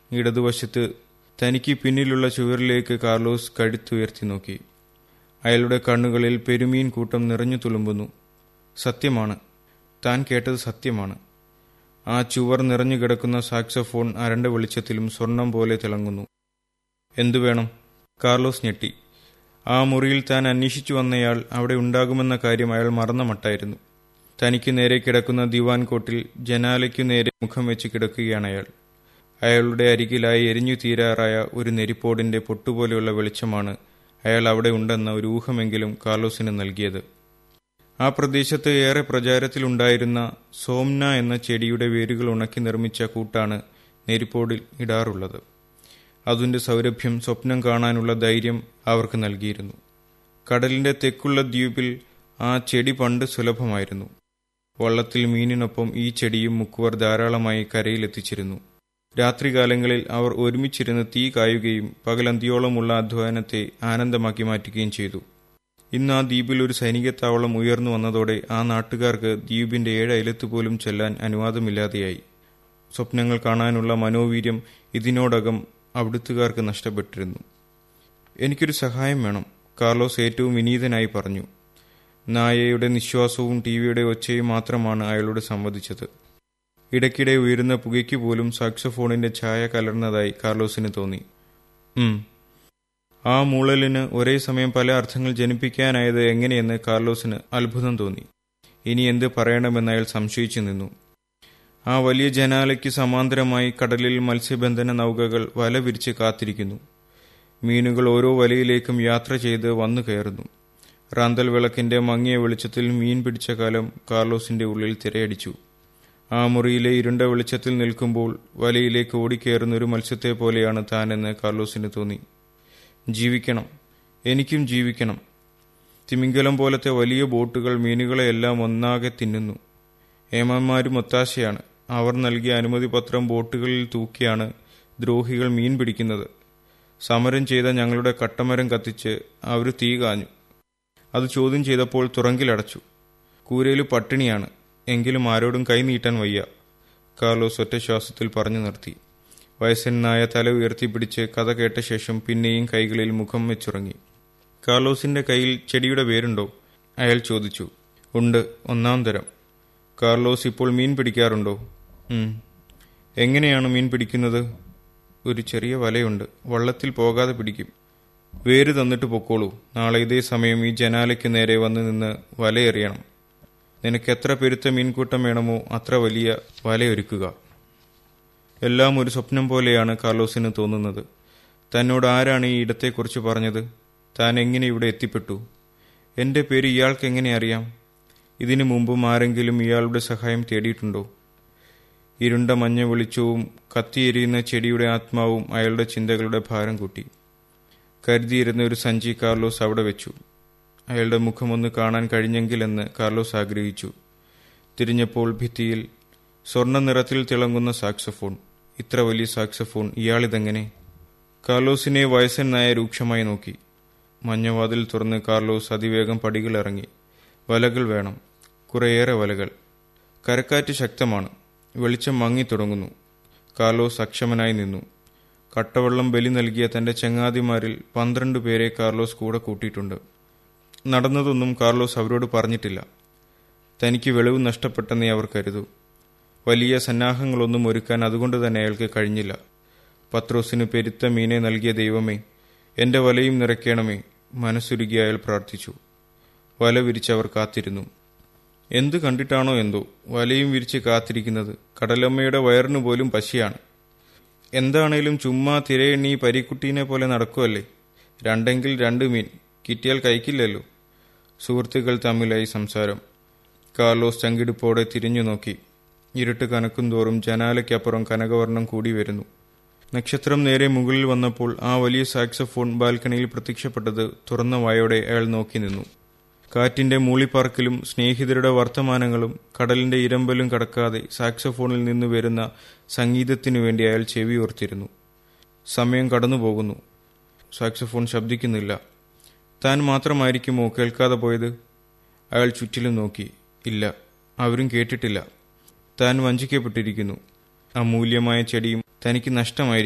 ഇടതുവശത്ത് തനിക്ക് പിന്നിലുള്ള ചുവരിലേക്ക് കാർലോസ് കഴുത്തുയർത്തി നോക്കി അയാളുടെ കണ്ണുകളിൽ പെരുമീൻ കൂട്ടം നിറഞ്ഞു തുളുമ്പുന്നു സത്യമാണ് താൻ കേട്ടത് സത്യമാണ് ആ ചുവർ നിറഞ്ഞു കിടക്കുന്ന സാക്സഫോൺ അരണ്ട വെളിച്ചത്തിലും സ്വർണം പോലെ തിളങ്ങുന്നു എന്തു വേണം കാർലോസ് ഞെട്ടി ആ മുറിയിൽ താൻ അന്വേഷിച്ചു വന്നയാൾ അവിടെ ഉണ്ടാകുമെന്ന കാര്യം അയാൾ മറന്ന മട്ടായിരുന്നു തനിക്ക് നേരെ കിടക്കുന്ന ദിവാൻ കോട്ടിൽ ജനാലയ്ക്കു നേരെ മുഖം വെച്ച് കിടക്കുകയാണ് അയാൾ അയാളുടെ അരികിലായി എരിഞ്ഞു തീരാറായ ഒരു നെരിപ്പോടിന്റെ പൊട്ടുപോലെയുള്ള വെളിച്ചമാണ് അയാൾ അവിടെ ഉണ്ടെന്ന ഒരു ഊഹമെങ്കിലും കാർലോസിന് നൽകിയത് ആ പ്രദേശത്ത് ഏറെ പ്രചാരത്തിലുണ്ടായിരുന്ന സോംന എന്ന ചെടിയുടെ വേരുകൾ ഉണക്കി നിർമ്മിച്ച കൂട്ടാണ് നെരിപ്പോടിൽ ഇടാറുള്ളത് അതിന്റെ സൗരഭ്യം സ്വപ്നം കാണാനുള്ള ധൈര്യം അവർക്ക് നൽകിയിരുന്നു കടലിന്റെ തെക്കുള്ള ദ്വീപിൽ ആ ചെടി പണ്ട് സുലഭമായിരുന്നു വള്ളത്തിൽ മീനിനൊപ്പം ഈ ചെടിയും മുക്കുവർ ധാരാളമായി കരയിലെത്തിച്ചിരുന്നു രാത്രികാലങ്ങളിൽ അവർ ഒരുമിച്ചിരുന്ന് തീ കായുകയും പകലന്തിയോളമുള്ള അധ്വാനത്തെ ആനന്ദമാക്കി മാറ്റുകയും ചെയ്തു ഇന്ന് ആ ദ്വീപിൽ ഒരു സൈനിക താവളം ഉയർന്നു വന്നതോടെ ആ നാട്ടുകാർക്ക് ദ്വീപിന്റെ ഏഴ് അയലത്ത് പോലും ചെല്ലാൻ അനുവാദമില്ലാതെയായി സ്വപ്നങ്ങൾ കാണാനുള്ള മനോവീര്യം ഇതിനോടകം അവിടുത്തുകാർക്ക് നഷ്ടപ്പെട്ടിരുന്നു എനിക്കൊരു സഹായം വേണം കാർലോസ് ഏറ്റവും വിനീതനായി പറഞ്ഞു നായയുടെ നിശ്വാസവും ടിവിയുടെ ഒച്ചയും മാത്രമാണ് അയാളോട് സംവദിച്ചത് ഇടയ്ക്കിടെ ഉയരുന്ന പുകയ്ക്ക് പോലും സാക്സഫോണിന്റെ ഛായ കലർന്നതായി കാർലോസിന് തോന്നി ഉം ആ മൂളലിന് ഒരേ സമയം പല അർത്ഥങ്ങൾ ജനിപ്പിക്കാനായത് എങ്ങനെയെന്ന് കാർലോസിന് അത്ഭുതം തോന്നി ഇനി എന്ത് പറയണമെന്ന് അയാൾ സംശയിച്ചു നിന്നു ആ വലിയ ജനാലയ്ക്ക് സമാന്തരമായി കടലിൽ മത്സ്യബന്ധന നൗകകൾ വല വിരിച്ച് കാത്തിരിക്കുന്നു മീനുകൾ ഓരോ വലയിലേക്കും യാത്ര ചെയ്ത് വന്നു കയറുന്നു റാന്തൽ വിളക്കിന്റെ മങ്ങിയ വെളിച്ചത്തിൽ മീൻ പിടിച്ച കാലം കാർലോസിന്റെ ഉള്ളിൽ തിരയടിച്ചു ആ മുറിയിലെ ഇരുണ്ട വെളിച്ചത്തിൽ നിൽക്കുമ്പോൾ വലയിലേക്ക് ഓടിക്കയറുന്ന ഒരു മത്സ്യത്തെ പോലെയാണ് താനെന്ന് കാർലോസിന് തോന്നി ജീവിക്കണം എനിക്കും ജീവിക്കണം തിമിംഗലം പോലത്തെ വലിയ ബോട്ടുകൾ മീനുകളെയെല്ലാം ഒന്നാകെ തിന്നുന്നു ഏമാന്മാരും ഒത്താശയാണ് അവർ നൽകിയ അനുമതി പത്രം ബോട്ടുകളിൽ തൂക്കിയാണ് ദ്രോഹികൾ മീൻ പിടിക്കുന്നത് സമരം ചെയ്ത ഞങ്ങളുടെ കട്ടമരം കത്തിച്ച് അവർ തീ കാഞ്ഞു അത് ചോദ്യം ചെയ്തപ്പോൾ തുറങ്കിലടച്ചു കൂരയിൽ പട്ടിണിയാണ് എങ്കിലും ആരോടും കൈനീട്ടാൻ വയ്യ കാർലോസ് ഒറ്റ ശ്വാസത്തിൽ പറഞ്ഞു നിർത്തി വയസ്സനായ തല ഉയർത്തിപ്പിടിച്ച് കഥ കേട്ട ശേഷം പിന്നെയും കൈകളിൽ മുഖം വെച്ചുറങ്ങി കാർലോസിന്റെ കയ്യിൽ ചെടിയുടെ വേരുണ്ടോ അയാൾ ചോദിച്ചു ഉണ്ട് ഒന്നാം തരം കാർലോസ് ഇപ്പോൾ മീൻ പിടിക്കാറുണ്ടോ ഉം. എങ്ങനെയാണ് മീൻ പിടിക്കുന്നത് ഒരു ചെറിയ വലയുണ്ട് വള്ളത്തിൽ പോകാതെ പിടിക്കും വേര് തന്നിട്ട് പൊക്കോളൂ നാളെ ഇതേ സമയം ഈ ജനാലയ്ക്ക് നേരെ വന്ന് നിന്ന് വലയെറിയണം നിനക്ക് എത്ര പെരുത്ത മീൻകൂട്ടം വേണമോ അത്ര വലിയ വലയൊരുക്കുക എല്ലാം ഒരു സ്വപ്നം പോലെയാണ് കാർലോസിന് തോന്നുന്നത് തന്നോട് ആരാണ് ഈ ഇടത്തെക്കുറിച്ച് പറഞ്ഞത് താൻ എങ്ങനെ ഇവിടെ എത്തിപ്പെട്ടു എന്റെ പേര് ഇയാൾക്ക് എങ്ങനെ അറിയാം ഇതിനു മുമ്പും ആരെങ്കിലും ഇയാളുടെ സഹായം തേടിയിട്ടുണ്ടോ ഇരുണ്ട മഞ്ഞ വെളിച്ചവും കത്തിയെരിയുന്ന ചെടിയുടെ ആത്മാവും അയാളുടെ ചിന്തകളുടെ ഭാരം കൂട്ടി കരുതിയിരുന്ന ഒരു സഞ്ചി കാർലോസ് അവിടെ വെച്ചു അയാളുടെ മുഖമൊന്ന് കാണാൻ കഴിഞ്ഞെങ്കിലെന്ന് കാർലോസ് ആഗ്രഹിച്ചു തിരിഞ്ഞപ്പോൾ ഭിത്തിയിൽ സ്വർണ്ണ നിറത്തിൽ തിളങ്ങുന്ന സാക്സഫോൺ ഇത്ര വലിയ സാക്സഫോൺ ഇയാളിതെങ്ങനെ കാർലോസിനെ വയസ്സൻ നായ രൂക്ഷമായി നോക്കി മഞ്ഞവാതിൽ തുറന്ന് കാർലോസ് അതിവേഗം പടികളിറങ്ങി വലകൾ വേണം കുറേയേറെ വലകൾ കരക്കാറ്റ് ശക്തമാണ് വെളിച്ചം മങ്ങിത്തുടങ്ങുന്നു കാർലോസ് അക്ഷമനായി നിന്നു കട്ടവെള്ളം ബലി നൽകിയ തന്റെ ചങ്ങാതിമാരിൽ പന്ത്രണ്ട് പേരെ കാർലോസ് കൂടെ കൂട്ടിയിട്ടുണ്ട് നടന്നതൊന്നും കാർലോസ് അവരോട് പറഞ്ഞിട്ടില്ല തനിക്ക് വെളിവ് നഷ്ടപ്പെട്ടെന്നേ അവർ കരുതൂ വലിയ സന്നാഹങ്ങളൊന്നും ഒരുക്കാൻ അതുകൊണ്ട് തന്നെ അയാൾക്ക് കഴിഞ്ഞില്ല പത്രോസിന് പെരുത്ത മീനെ നൽകിയ ദൈവമേ എന്റെ വലയും നിറയ്ക്കണമേ മനസ്സുരുകി അയാൾ പ്രാർത്ഥിച്ചു വല വിരിച്ചവർ കാത്തിരുന്നു എന്തു കണ്ടിട്ടാണോ എന്തോ വലയും വിരിച്ച് കാത്തിരിക്കുന്നത് കടലമ്മയുടെ വയറിനു പോലും പശിയാണ് എന്താണേലും ചുമ്മാ തിരയെണ്ണി പരിക്കുട്ടീനെ പോലെ നടക്കുമല്ലേ രണ്ടെങ്കിൽ രണ്ട് മീൻ കിട്ടിയാൽ കഴിക്കില്ലല്ലോ സുഹൃത്തുക്കൾ തമ്മിലായി സംസാരം കാർലോസ് ചങ്കിടിപ്പോടെ തിരിഞ്ഞു നോക്കി ഇരുട്ട് കനക്കും തോറും ജനാലയ്ക്കപ്പുറം കനകവർണ്ണം കൂടി വരുന്നു നക്ഷത്രം നേരെ മുകളിൽ വന്നപ്പോൾ ആ വലിയ സാക്സഫോൺ ബാൽക്കണിയിൽ പ്രത്യക്ഷപ്പെട്ടത് തുറന്ന വായോടെ അയാൾ നോക്കി നിന്നു കാറ്റിന്റെ മൂളിപ്പാർക്കിലും സ്നേഹിതരുടെ വർത്തമാനങ്ങളും കടലിന്റെ ഇരമ്പലും കടക്കാതെ സാക്സഫോണിൽ നിന്ന് വരുന്ന സംഗീതത്തിനു വേണ്ടി അയാൾ ചെവി ഓർത്തിരുന്നു സമയം കടന്നുപോകുന്നു സാക്സഫോൺ ശബ്ദിക്കുന്നില്ല താൻ മാത്രമായിരിക്കുമോ കേൾക്കാതെ പോയത് അയാൾ ചുറ്റിലും നോക്കി ഇല്ല അവരും കേട്ടിട്ടില്ല താൻ വഞ്ചിക്കപ്പെട്ടിരിക്കുന്നു അമൂല്യമായ ചെടിയും തനിക്ക് നഷ്ടമായിരിക്കും